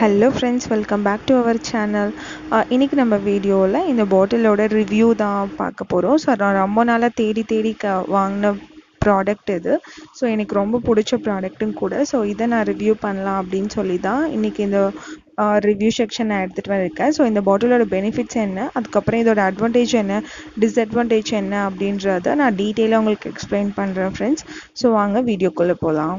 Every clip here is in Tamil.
hello friends welcome back to our channel இன்றைக்கி நம்ம வீடியோவில் இந்த பாட்டிலோட ரிவ்யூ தான் பார்க்க போகிறோம் ஸோ நான் ரொம்ப நாளாக தேடி தேடி க வாங்கின ப்ராடக்ட் இது ஸோ எனக்கு ரொம்ப பிடிச்ச ப்ராடக்ட்டும் கூட ஸோ இதை நான் ரிவ்யூ பண்ணலாம் அப்படின்னு சொல்லி தான் இன்றைக்கி இந்த ரிவ்யூ செக்ஷன் நான் எடுத்துகிட்டு வந்திருக்கேன் ஸோ இந்த பாட்டிலோட பெனிஃபிட்ஸ் என்ன அதுக்கப்புறம் இதோட அட்வான்டேஜ் என்ன டிஸ்அட்வான்டேஜ் என்ன அப்படின்றத நான் டீட்டெயிலாக உங்களுக்கு எக்ஸ்பிளைன் பண்ணுறேன் ஃப்ரெண்ட்ஸ் ஸோ வாங்க வீடியோக்குள்ளே போகலாம்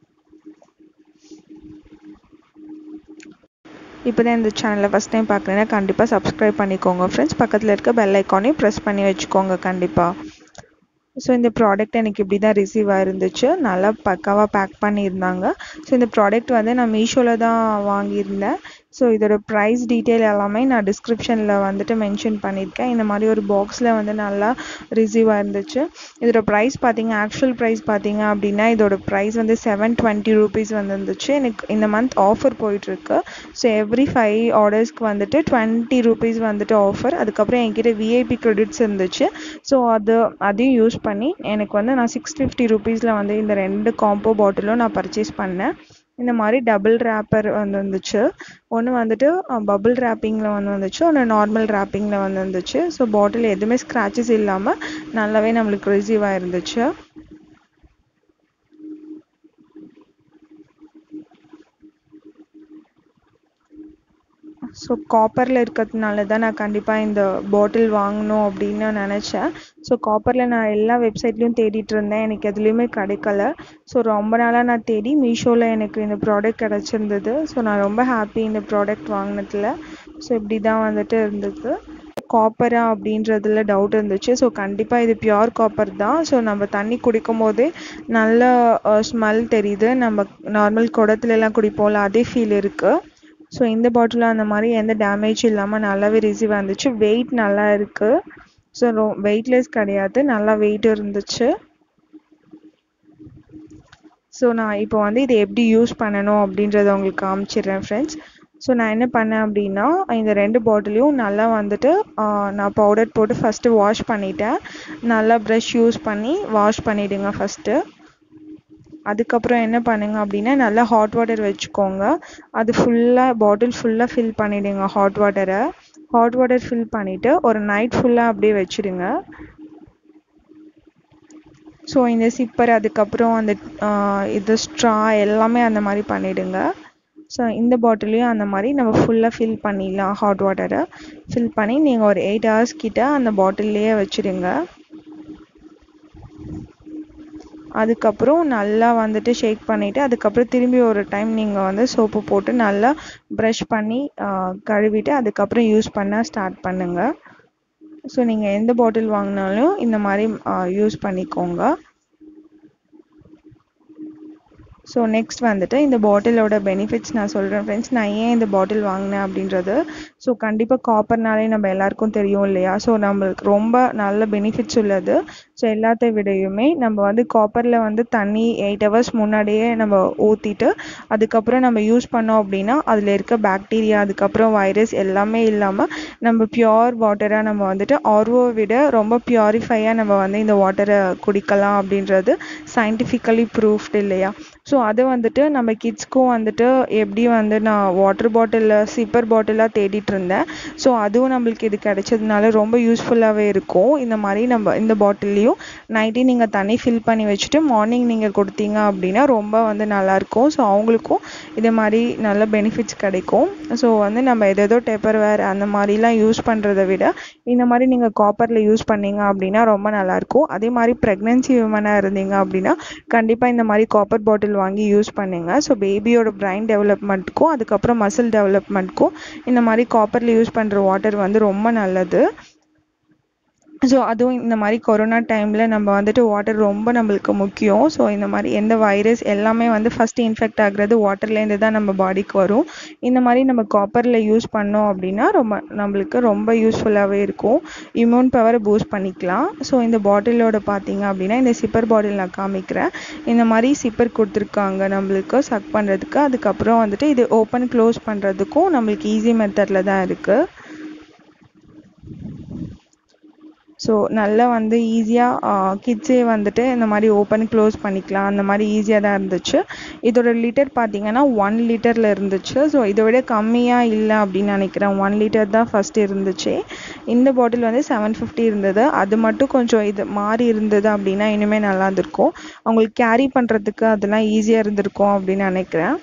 இப்போ தான் இந்த சேனலை ஃபஸ்ட் டைம் பார்க்குறேன்னா கண்டிப்பாக சப்ஸ்கிரைப் பண்ணிக்கோங்க ஃப்ரெண்ட்ஸ் பக்கத்தில் இருக்க பெல் ஐக்கானையும் ப்ரெஸ் பண்ணி வச்சுக்கோங்க கண்டிப்பாக ஸோ இந்த ப்ராடக்ட் எனக்கு இப்படி தான் ரிசீவ் ஆயிருந்துச்சு நல்லா பக்காவாக பேக் பண்ணியிருந்தாங்க ஸோ இந்த ப்ராடக்ட் வந்து நான் மீஷோவில் தான் வாங்கியிருந்தேன் ஸோ இதோட ப்ரைஸ் டீட்டெயில் எல்லாமே நான் டிஸ்கிரிப்ஷனில் வந்துட்டு மென்ஷன் பண்ணியிருக்கேன் இந்த மாதிரி ஒரு பாக்ஸில் வந்து நல்லா ரிசீவ் ஆயிருந்துச்சு இதோட ப்ரைஸ் பார்த்தீங்க ஆக்சுவல் ப்ரைஸ் பார்த்தீங்க அப்படின்னா இதோட ப்ரைஸ் வந்து செவன் டுவெண்ட்டி ருபீஸ் வந்துருந்துச்சு எனக்கு இந்த மந்த் ஆஃபர் போயிட்டுருக்கு ஸோ எவ்ரி ஃபைவ் ஆர்டர்ஸ்க்கு வந்துட்டு டுவெண்ட்டி ருபீஸ் வந்துட்டு ஆஃபர் அதுக்கப்புறம் என்கிட்ட விஐபி க்ரெடிட்ஸ் இருந்துச்சு ஸோ அது அதையும் யூஸ் பண்ணி எனக்கு வந்து நான் சிக்ஸ் ஃபிஃப்டி ருபீஸில் வந்து இந்த ரெண்டு காம்போ பாட்டிலும் நான் பர்ச்சேஸ் பண்ணேன் இந்த மாதிரி டபுள் ரேப்பர் வந்து வந்துச்சு ஒன்று வந்துட்டு பபுள் ரேப்பிங்கில் வந்து வந்துச்சு ஒன்று நார்மல் ரேப்பிங்கில் வந்து வந்துச்சு ஸோ பாட்டில் எதுவுமே ஸ்க்ராச்சஸ் இல்லாமல் நல்லாவே நம்மளுக்கு ரிசீவ் ஆயிருந்துச்சு ஸோ காப்பரில் இருக்கிறதுனால தான் நான் கண்டிப்பாக இந்த பாட்டில் வாங்கணும் அப்படின்னு நினச்சேன் ஸோ காப்பரில் நான் எல்லா வெப்சைட்லேயும் தேடிட்டு இருந்தேன் எனக்கு எதுலேயுமே கிடைக்கல ஸோ ரொம்ப நாளாக நான் தேடி மீஷோவில் எனக்கு இந்த ப்ராடக்ட் கிடச்சிருந்தது ஸோ நான் ரொம்ப ஹாப்பி இந்த ப்ராடக்ட் வாங்கினதில் ஸோ இப்படி தான் வந்துட்டு இருந்தது காப்பரா அப்படின்றதுல டவுட் இருந்துச்சு ஸோ கண்டிப்பாக இது பியோர் காப்பர் தான் ஸோ நம்ம தண்ணி குடிக்கும் போதே நல்ல ஸ்மெல் தெரியுது நம்ம நார்மல் குடத்துலலாம் குடிப்போம்ல அதே ஃபீல் இருக்குது ஸோ இந்த பாட்டில் அந்த மாதிரி எந்த டேமேஜ் இல்லாமல் நல்லாவே ரிசீவ் ஆயிருந்துச்சு வெயிட் நல்லா இருக்குது ஸோ ரொ வெயிட்லெஸ் கிடையாது நல்லா வெயிட் இருந்துச்சு ஸோ நான் இப்போ வந்து இதை எப்படி யூஸ் பண்ணணும் அப்படின்றத உங்களுக்கு காமிச்சிடுறேன் ஃப்ரெண்ட்ஸ் ஸோ நான் என்ன பண்ணேன் அப்படின்னா இந்த ரெண்டு பாட்டிலையும் நல்லா வந்துட்டு நான் பவுடர் போட்டு ஃபஸ்ட்டு வாஷ் பண்ணிட்டேன் நல்லா ப்ரஷ் யூஸ் பண்ணி வாஷ் பண்ணிவிடுங்க ஃபஸ்ட்டு அதுக்கப்புறம் என்ன பண்ணுங்க அப்படின்னா நல்லா ஹாட் வாட்டர் வச்சுக்கோங்க அது ஃபுல்லாக பாட்டில் ஃபுல்லாக ஃபில் பண்ணிவிடுங்க ஹாட் வாட்டரை ஹாட் வாட்டர் ஃபில் பண்ணிவிட்டு ஒரு நைட் ஃபுல்லாக அப்படியே வச்சுடுங்க ஸோ இந்த சிப்பர் அதுக்கப்புறம் அந்த இது ஸ்ட்ரா எல்லாமே அந்த மாதிரி பண்ணிவிடுங்க ஸோ இந்த பாட்டிலையும் அந்த மாதிரி நம்ம ஃபுல்லாக ஃபில் பண்ணிடலாம் ஹாட் வாட்டரை ஃபில் பண்ணி நீங்கள் ஒரு எயிட் ஹவர்ஸ் கிட்ட அந்த பாட்டில்லையே வச்சுடுங்க அதுக்கப்புறம் நல்லா வந்துட்டு ஷேக் பண்ணிவிட்டு அதுக்கப்புறம் திரும்பி ஒரு டைம் நீங்கள் வந்து சோப்பு போட்டு நல்லா ப்ரஷ் பண்ணி கழுவிட்டு அதுக்கப்புறம் யூஸ் பண்ண ஸ்டார்ட் பண்ணுங்கள் ஸோ நீங்கள் எந்த பாட்டில் வாங்கினாலும் இந்த மாதிரி யூஸ் பண்ணிக்கோங்க ஸோ நெக்ஸ்ட் வந்துட்டு இந்த பாட்டிலோட பெனிஃபிட்ஸ் நான் சொல்கிறேன் ஃப்ரெண்ட்ஸ் நான் ஏன் இந்த பாட்டில் வாங்கினேன் அப்படின்றது ஸோ கண்டிப்பாக காப்பர்னாலே நம்ம எல்லாருக்கும் தெரியும் இல்லையா ஸோ நம்மளுக்கு ரொம்ப நல்ல பெனிஃபிட்ஸ் உள்ளது ஸோ எல்லாத்த விடையுமே நம்ம வந்து காப்பரில் வந்து தண்ணி எயிட் ஹவர்ஸ் முன்னாடியே நம்ம ஊற்றிட்டு அதுக்கப்புறம் நம்ம யூஸ் பண்ணோம் அப்படின்னா அதில் இருக்க பாக்டீரியா அதுக்கப்புறம் வைரஸ் எல்லாமே இல்லாமல் நம்ம பியோர் வாட்டராக நம்ம வந்துட்டு ஆர்வோவை விட ரொம்ப பியூரிஃபையாக நம்ம வந்து இந்த வாட்டரை குடிக்கலாம் அப்படின்றது சயின்டிஃபிக்கலி ப்ரூஃப்டு இல்லையா ஸோ அது வந்துட்டு நம்ம கிட்ஸ்க்கும் வந்துட்டு எப்படி வந்து நான் வாட்டர் பாட்டிலில் சிப்பர் பாட்டிலாக தேடிட்டு இருந்தேன் ஸோ அதுவும் நம்மளுக்கு இது கிடைச்சதுனால ரொம்ப யூஸ்ஃபுல்லாகவே இருக்கும் இந்த மாதிரி நம்ம இந்த பாட்டில்லையும் நைட்டே நீங்கள் தண்ணி ஃபில் பண்ணி வச்சுட்டு மார்னிங் நீங்கள் கொடுத்தீங்க அப்படின்னா ரொம்ப வந்து நல்லாயிருக்கும் ஸோ அவங்களுக்கும் இதே மாதிரி நல்ல பெனிஃபிட்ஸ் கிடைக்கும் ஸோ வந்து நம்ம எதேதோ டெப்பர் வேர் அந்த மாதிரிலாம் யூஸ் பண்ணுறதை விட இந்த மாதிரி நீங்கள் காப்பரில் யூஸ் பண்ணீங்க அப்படின்னா ரொம்ப நல்லாயிருக்கும் அதே மாதிரி ப்ரெக்னென்சி விமனாக இருந்தீங்க அப்படின்னா கண்டிப்பாக இந்த மாதிரி காப்பர் பாட்டில் வாங்கி யூஸ் பண்ணுங்க ஸோ பேபியோட பிரைன் டெவலப்மெண்ட்க்கும் அதுக்கப்புறம் மசில் டெவலப்மெண்ட்க்கும் இந்த மாதிரி காப்பரில் யூஸ் பண்ணுற வாட்டர் வந்து ரொம்ப நல்லது ஸோ அதுவும் இந்த மாதிரி கொரோனா டைமில் நம்ம வந்துட்டு வாட்டர் ரொம்ப நம்மளுக்கு முக்கியம் ஸோ இந்த மாதிரி எந்த வைரஸ் எல்லாமே வந்து ஃபஸ்ட்டு இன்ஃபெக்ட் ஆகுறது வாட்டர்லேருந்து தான் நம்ம பாடிக்கு வரும் இந்த மாதிரி நம்ம காப்பரில் யூஸ் பண்ணோம் அப்படின்னா ரொம்ப நம்மளுக்கு ரொம்ப யூஸ்ஃபுல்லாகவே இருக்கும் இம்யூன் பவரை பூஸ்ட் பண்ணிக்கலாம் ஸோ இந்த பாட்டிலோட பார்த்தீங்க அப்படின்னா இந்த சிப்பர் பாட்டில் நான் காமிக்கிறேன் இந்த மாதிரி சிப்பர் கொடுத்துருக்காங்க நம்மளுக்கு சக் பண்ணுறதுக்கு அதுக்கப்புறம் வந்துட்டு இது ஓப்பன் க்ளோஸ் பண்ணுறதுக்கும் நம்மளுக்கு ஈஸி மெத்தடில் தான் இருக்குது ஸோ நல்லா வந்து ஈஸியாக கிட்ஸே வந்துட்டு இந்த மாதிரி ஓப்பன் க்ளோஸ் பண்ணிக்கலாம் அந்த மாதிரி ஈஸியாக தான் இருந்துச்சு இதோட லிட்டர் பார்த்தீங்கன்னா ஒன் லிட்டரில் இருந்துச்சு ஸோ இதை விட கம்மியாக இல்லை அப்படின்னு நினைக்கிறேன் ஒன் லிட்டர் தான் ஃபஸ்ட்டு இருந்துச்சு இந்த பாட்டில் வந்து செவன் ஃபிஃப்டி இருந்தது அது மட்டும் கொஞ்சம் இது மாறி இருந்தது அப்படின்னா இனிமேல் நல்லா இருந்திருக்கும் அவங்களுக்கு கேரி பண்ணுறதுக்கு அதெல்லாம் ஈஸியாக இருந்திருக்கும் அப்படின்னு நினைக்கிறேன்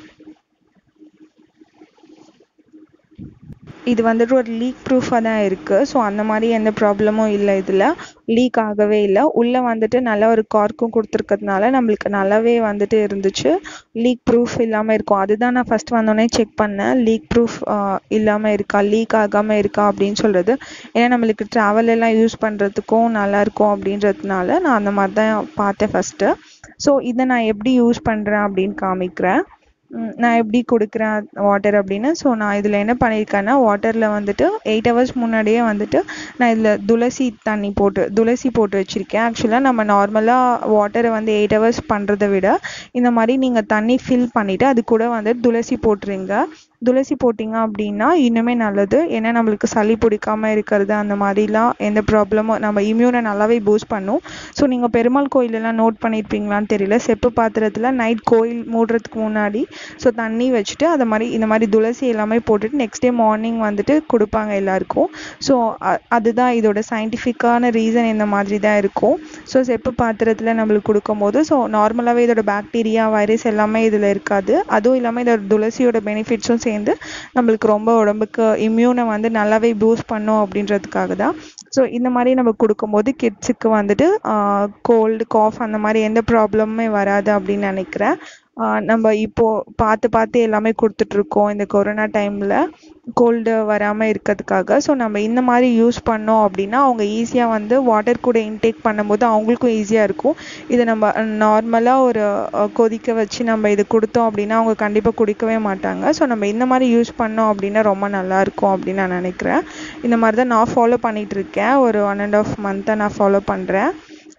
இது வந்துட்டு ஒரு லீக் ப்ரூஃபாக தான் இருக்குது ஸோ அந்த மாதிரி எந்த ப்ராப்ளமும் இல்லை இதில் லீக் ஆகவே இல்லை உள்ளே வந்துட்டு நல்ல ஒரு கார்க்கும் கொடுத்துருக்கிறதுனால நம்மளுக்கு நல்லாவே வந்துட்டு இருந்துச்சு லீக் ப்ரூஃப் இல்லாமல் இருக்கும் அதுதான் நான் ஃபஸ்ட் வந்தோடனே செக் பண்ணேன் லீக் ப்ரூஃப் இல்லாமல் இருக்கா லீக் ஆகாமல் இருக்கா அப்படின்னு சொல்கிறது ஏன்னா நம்மளுக்கு ட்ராவல் எல்லாம் யூஸ் பண்ணுறதுக்கும் நல்லாயிருக்கும் அப்படின்றதுனால நான் அந்த மாதிரி தான் பார்த்தேன் ஃபஸ்ட்டு ஸோ இதை நான் எப்படி யூஸ் பண்ணுறேன் அப்படின்னு காமிக்கிறேன் நான் எப்படி கொடுக்குறேன் வாட்டர் அப்படின்னு ஸோ நான் இதில் என்ன பண்ணியிருக்கேன்னா வாட்டரில் வந்துட்டு எயிட் ஹவர்ஸ் முன்னாடியே வந்துட்டு நான் இதில் துளசி தண்ணி போட்டு துளசி போட்டு வச்சுருக்கேன் ஆக்சுவலாக நம்ம நார்மலாக வாட்டரை வந்து எயிட் ஹவர்ஸ் பண்ணுறத விட இந்த மாதிரி நீங்கள் தண்ணி ஃபில் பண்ணிவிட்டு அது கூட வந்து துளசி போட்டுருங்க துளசி போட்டிங்க அப்படின்னா இன்னுமே நல்லது ஏன்னா நம்மளுக்கு சளி பிடிக்காம இருக்கிறது அந்த மாதிரிலாம் எந்த ப்ராப்ளமும் நம்ம இம்யூனை நல்லாவே பூஸ்ட் பண்ணும் ஸோ நீங்கள் பெருமாள் கோயிலெல்லாம் நோட் பண்ணியிருப்பீங்களான்னு தெரியல செப்பு பாத்திரத்தில் நைட் கோயில் மூடுறதுக்கு முன்னாடி ஸோ தண்ணி வச்சுட்டு அதை மாதிரி இந்த மாதிரி துளசி எல்லாமே போட்டுட்டு நெக்ஸ்ட் டே மார்னிங் வந்துட்டு கொடுப்பாங்க எல்லாருக்கும் ஸோ அதுதான் இதோட சயின்டிஃபிக்கான ரீசன் இந்த மாதிரி தான் இருக்கும் ஸோ செப்பு பாத்திரத்தில் நம்மளுக்கு கொடுக்கும்போது ஸோ நார்மலாகவே இதோட பாக்டீரியா வைரஸ் எல்லாமே இதில் இருக்காது அதுவும் இல்லாமல் இதோட துளசியோட பெனிஃபிட்ஸும் சேர்ந்து நம்மளுக்கு ரொம்ப உடம்புக்கு இம்யூனை வந்து நல்லாவே பூஸ்ட் பண்ணும் அப்படின்றதுக்காக தான் ஸோ இந்த மாதிரி நம்ம கொடுக்கும்போது கிட்ஸுக்கு வந்துட்டு கோல்டு காஃப் அந்த மாதிரி எந்த ப்ராப்ளமுமே வராது அப்படின்னு நினைக்கிறேன் நம்ம இப்போது பார்த்து பார்த்து எல்லாமே கொடுத்துட்ருக்கோம் இந்த கொரோனா டைமில் கோல்டு வராமல் இருக்கிறதுக்காக ஸோ நம்ம இந்த மாதிரி யூஸ் பண்ணோம் அப்படின்னா அவங்க ஈஸியாக வந்து வாட்டர் கூட இன்டேக் பண்ணும்போது அவங்களுக்கும் ஈஸியாக இருக்கும் இதை நம்ம நார்மலாக ஒரு கொதிக்க வச்சு நம்ம இது கொடுத்தோம் அப்படின்னா அவங்க கண்டிப்பாக குடிக்கவே மாட்டாங்க ஸோ நம்ம இந்த மாதிரி யூஸ் பண்ணோம் அப்படின்னா ரொம்ப நல்லாயிருக்கும் அப்படின்னு நான் நினைக்கிறேன் இந்த மாதிரி தான் நான் ஃபாலோ பண்ணிகிட்ருக்கேன் ஒரு ஒன் அண்ட் ஆஃப் மந்த்தாக நான் ஃபாலோ பண்ணுறேன்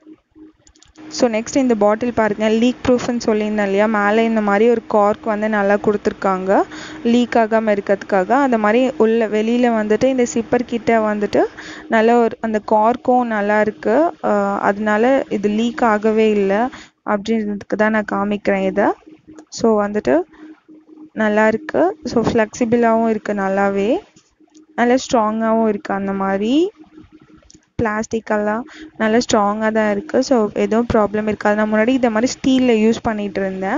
ஸோ நெக்ஸ்ட் இந்த பாட்டில் பாருங்கள் லீக் ப்ரூஃப்னு சொல்லியிருந்தேன் இல்லையா மேலே இந்த மாதிரி ஒரு கார்க் வந்து நல்லா கொடுத்துருக்காங்க லீக் ஆகாமல் இருக்கிறதுக்காக அந்த மாதிரி உள்ள வெளியில் வந்துட்டு இந்த சிப்பர் கிட்ட வந்துட்டு நல்ல ஒரு அந்த கார்க்கும் நல்லா இருக்குது அதனால இது லீக் ஆகவே இல்லை அப்படின்றதுக்கு தான் நான் காமிக்கிறேன் இதை ஸோ வந்துட்டு நல்லா இருக்குது ஸோ ஃப்ளெக்சிபிளாகவும் இருக்குது நல்லாவே நல்லா ஸ்ட்ராங்காகவும் இருக்குது அந்த மாதிரி பிளாஸ்டிக்கெல்லாம் நல்லா ஸ்ட்ராங்காக தான் இருக்குது ஸோ எதுவும் ப்ராப்ளம் இருக்காது நான் முன்னாடி இதை மாதிரி ஸ்டீலில் யூஸ் பண்ணிகிட்டு இருந்தேன்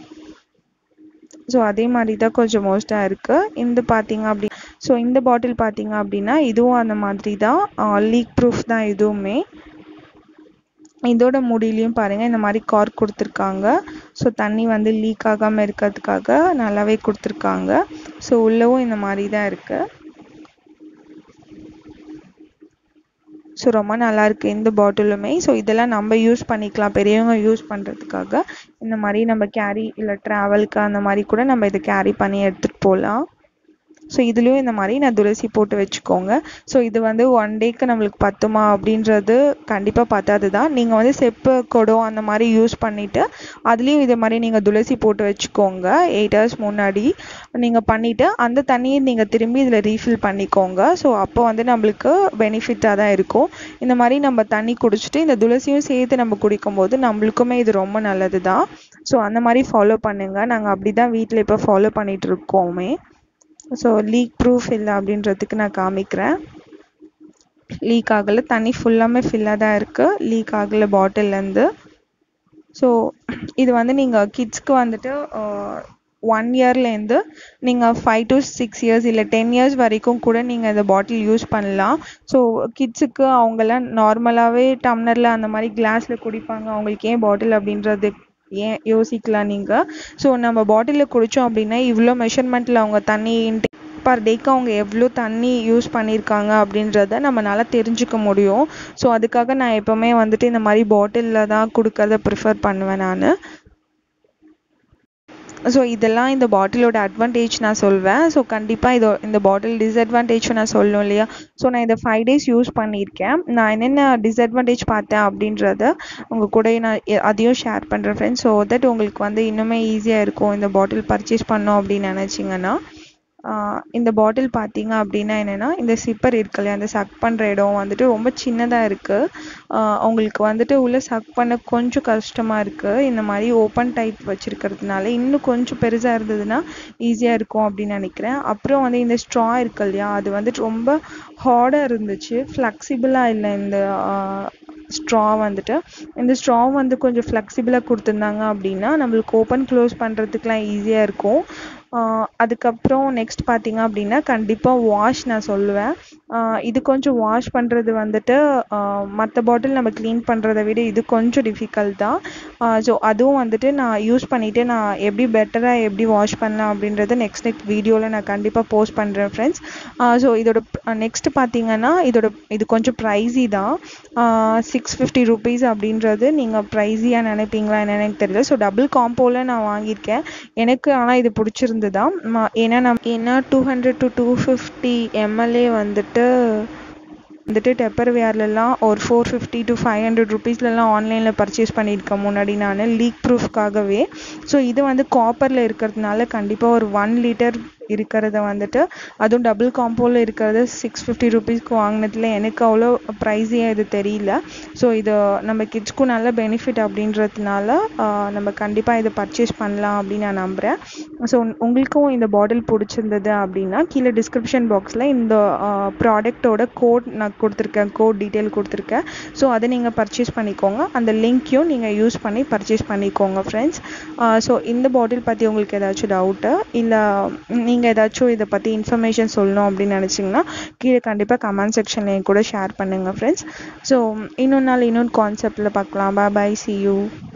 ஸோ அதே மாதிரி தான் கொஞ்சம் மோஸ்ட்டாக இருக்குது இந்த பார்த்தீங்க அப்படி ஸோ இந்த பாட்டில் பார்த்தீங்க அப்படின்னா இதுவும் அந்த மாதிரி தான் லீக் ப்ரூஃப் தான் இதுவுமே இதோட முடியிலையும் பாருங்கள் இந்த மாதிரி கார்க் கொடுத்துருக்காங்க ஸோ தண்ணி வந்து லீக் ஆகாமல் இருக்கிறதுக்காக நல்லாவே கொடுத்துருக்காங்க ஸோ உள்ளவும் இந்த மாதிரி தான் இருக்குது ஸோ ரொம்ப நல்லாயிருக்கு இந்த பாட்டிலுமே ஸோ இதெல்லாம் நம்ம யூஸ் பண்ணிக்கலாம் பெரியவங்க யூஸ் பண்ணுறதுக்காக இந்த மாதிரி நம்ம கேரி இல்லை ட்ராவலுக்கு அந்த மாதிரி கூட நம்ம இதை கேரி பண்ணி எடுத்துகிட்டு போகலாம் ஸோ இதுலேயும் இந்த மாதிரி நான் துளசி போட்டு வச்சுக்கோங்க ஸோ இது வந்து ஒன் டேக்கு நம்மளுக்கு பத்துமா அப்படின்றது கண்டிப்பாக பத்தாது தான் நீங்கள் வந்து செப்பு குடம் அந்த மாதிரி யூஸ் பண்ணிவிட்டு அதுலேயும் இதே மாதிரி நீங்கள் துளசி போட்டு வச்சுக்கோங்க எயிட் ஹவர்ஸ் முன்னாடி நீங்கள் பண்ணிவிட்டு அந்த தண்ணியை நீங்கள் திரும்பி இதில் ரீஃபில் பண்ணிக்கோங்க ஸோ அப்போ வந்து நம்மளுக்கு பெனிஃபிட்டாக தான் இருக்கும் இந்த மாதிரி நம்ம தண்ணி குடிச்சிட்டு இந்த துளசியும் சேர்த்து நம்ம குடிக்கும்போது நம்மளுக்குமே இது ரொம்ப நல்லது தான் ஸோ அந்த மாதிரி ஃபாலோ பண்ணுங்கள் நாங்கள் அப்படி தான் வீட்டில் இப்போ ஃபாலோ பண்ணிகிட்டு இருக்கோமே ஸோ லீக் ப்ரூஃப் இல்லை அப்படின்றதுக்கு நான் காமிக்கிறேன் லீக் ஆகலை தண்ணி ஃபுல்லாமே ஃபில்லாக தான் இருக்குது லீக் ஆகலை பாட்டில்லேருந்து ஸோ இது வந்து நீங்கள் கிட்ஸ்க்கு வந்துட்டு ஒன் இயர்லேருந்து நீங்கள் ஃபைவ் டு சிக்ஸ் இயர்ஸ் இல்லை டென் இயர்ஸ் வரைக்கும் கூட நீங்கள் இந்த பாட்டில் யூஸ் பண்ணலாம் ஸோ கிட்ஸுக்கு அவங்கெல்லாம் நார்மலாகவே டம்ளரில் அந்த மாதிரி கிளாஸில் குடிப்பாங்க அவங்களுக்கு ஏன் பாட்டில் அப்படின்றது ஏன் யோசிக்கலாம் நீங்கள் ஸோ நம்ம பாட்டிலில் குடித்தோம் அப்படின்னா இவ்வளோ மெஷர்மெண்ட்டில் அவங்க தண்ணி இன்டேக் பர் டேக்கு அவங்க எவ்வளோ தண்ணி யூஸ் பண்ணியிருக்காங்க அப்படின்றத நம்மளால் தெரிஞ்சுக்க முடியும் ஸோ அதுக்காக நான் எப்போவுமே வந்துட்டு இந்த மாதிரி பாட்டிலில் தான் கொடுக்கறத ப்ரிஃபர் பண்ணுவேன் நான் ஸோ இதெல்லாம் இந்த பாட்டிலோட அட்வான்டேஜ் நான் சொல்வேன் ஸோ கண்டிப்பாக இதோ இந்த பாட்டில் டிஸ்அட்வான்டேஜும் நான் சொல்லணும் இல்லையா ஸோ நான் இதை ஃபைவ் டேஸ் யூஸ் பண்ணியிருக்கேன் நான் என்னென்ன டிஸ்அட்வான்டேஜ் பார்த்தேன் அப்படின்றத உங்கள் கூட நான் அதையும் ஷேர் பண்ணுறேன் ஃப்ரெண்ட்ஸ் ஸோ தட் உங்களுக்கு வந்து இன்னுமே ஈஸியாக இருக்கும் இந்த பாட்டில் பர்ச்சேஸ் பண்ணோம் அப்படின்னு நினச்சிங்கன்னா இந்த பாட்டில் பார்த்தீங்க அப்படின்னா என்னென்னா இந்த சிப்பர் இருக்கு இல்லையா அந்த சக் பண்ணுற இடம் வந்துட்டு ரொம்ப சின்னதாக இருக்குது உங்களுக்கு வந்துட்டு உள்ளே சக் பண்ண கொஞ்சம் கஷ்டமாக இருக்குது இந்த மாதிரி ஓப்பன் டைப் வச்சுருக்கிறதுனால இன்னும் கொஞ்சம் பெருசாக இருந்ததுன்னா ஈஸியாக இருக்கும் அப்படின்னு நினைக்கிறேன் அப்புறம் வந்து இந்த ஸ்ட்ரா இருக்கு இல்லையா அது வந்துட்டு ரொம்ப ஹார்டாக இருந்துச்சு ஃப்ளெக்சிபிளாக இல்லை இந்த ஸ்ட்ரா வந்துட்டு இந்த ஸ்ட்ரா வந்து கொஞ்சம் ஃப்ளெக்சிபிளாக கொடுத்துருந்தாங்க அப்படின்னா நம்மளுக்கு ஓப்பன் க்ளோஸ் பண்ணுறதுக்குலாம் ஈஸியாக இருக்கும் அதுக்கப்புறம் நெக்ஸ்ட் பார்த்தீங்க அப்படின்னா கண்டிப்பாக வாஷ் நான் சொல்லுவேன் இது கொஞ்சம் வாஷ் பண்ணுறது வந்துட்டு மற்ற பாட்டில் நம்ம க்ளீன் பண்ணுறத விட இது கொஞ்சம் டிஃபிகல்ட் தான் ஸோ அதுவும் வந்துட்டு நான் யூஸ் பண்ணிவிட்டு நான் எப்படி பெட்டராக எப்படி வாஷ் பண்ணலாம் அப்படின்றத நெக்ஸ்ட் நெக்ஸ்ட் வீடியோவில் நான் கண்டிப்பாக போஸ்ட் பண்ணுறேன் ஃப்ரெண்ட்ஸ் ஸோ இதோட நெக்ஸ்ட் பார்த்தீங்கன்னா இதோட இது கொஞ்சம் ப்ரைஸி தான் சிக்ஸ் ஃபிஃப்டி ருபீஸ் அப்படின்றது நீங்கள் ப்ரைஸியாக நினைப்பீங்களா என்னன்னு எனக்கு தெரியல ஸோ டபுள் காம்போவில் நான் வாங்கியிருக்கேன் எனக்கு ஆனால் இது பிடிச்சிருந்து தான் ஏன்னா நம் ஏன்னா two hundred to two fifty MLA வந்துட்டு வந்துட்டு டெப்பர் வேர்லலாம் ஒரு four fifty to five hundred ருபீஸ்லலாம் ஆன்லைனில் பர்ச்சேஸ் பண்ணியிருக்கேன் முன்னாடி நான் லீக் ப்ரூஃப்காகவே ஸோ இது வந்து காப்பரில் இருக்கிறதுனால கண்டிப்பாக ஒரு ஒன் லிட்டர் இருக்கிறத வந்துட்டு அதுவும் டபுள் காம்போவில் இருக்கிறது சிக்ஸ் ஃபிஃப்டி ருபீஸ்க்கு வாங்கினதுல எனக்கு அவ்வளோ ப்ரைஸியாக இது தெரியல ஸோ இது நம்ம கிட்ஸ்க்கும் நல்ல பெனிஃபிட் அப்படின்றதுனால நம்ம கண்டிப்பாக இதை பர்ச்சேஸ் பண்ணலாம் அப்படின்னு நான் நம்புகிறேன் ஸோ உங்களுக்கும் இந்த பாட்டில் பிடிச்சிருந்தது அப்படின்னா கீழே டிஸ்கிரிப்ஷன் பாக்ஸில் இந்த ப்ராடக்டோட கோட் நான் கொடுத்துருக்கேன் கோட் டீட்டெயில் கொடுத்துருக்கேன் ஸோ அதை நீங்கள் பர்ச்சேஸ் பண்ணிக்கோங்க அந்த லிங்க்கையும் நீங்கள் யூஸ் பண்ணி பர்ச்சேஸ் பண்ணிக்கோங்க ஃப்ரெண்ட்ஸ் ஸோ இந்த பாட்டில் பற்றி உங்களுக்கு ஏதாச்சும் டவுட்டு இல்லை நீங்கள் ஏதாச்சும் இதை பற்றி இன்ஃபர்மேஷன் சொல்லணும் அப்படின்னு நினச்சிங்கன்னா கீழே கண்டிப்பாக கமெண்ட் செக்ஷனில் என் கூட ஷேர் பண்ணுங்கள் ஃப்ரெண்ட்ஸ் ஸோ இன்னொரு நாள் இன்னொரு கான்செப்டில் பார்க்கலாம் பா பை சி யூ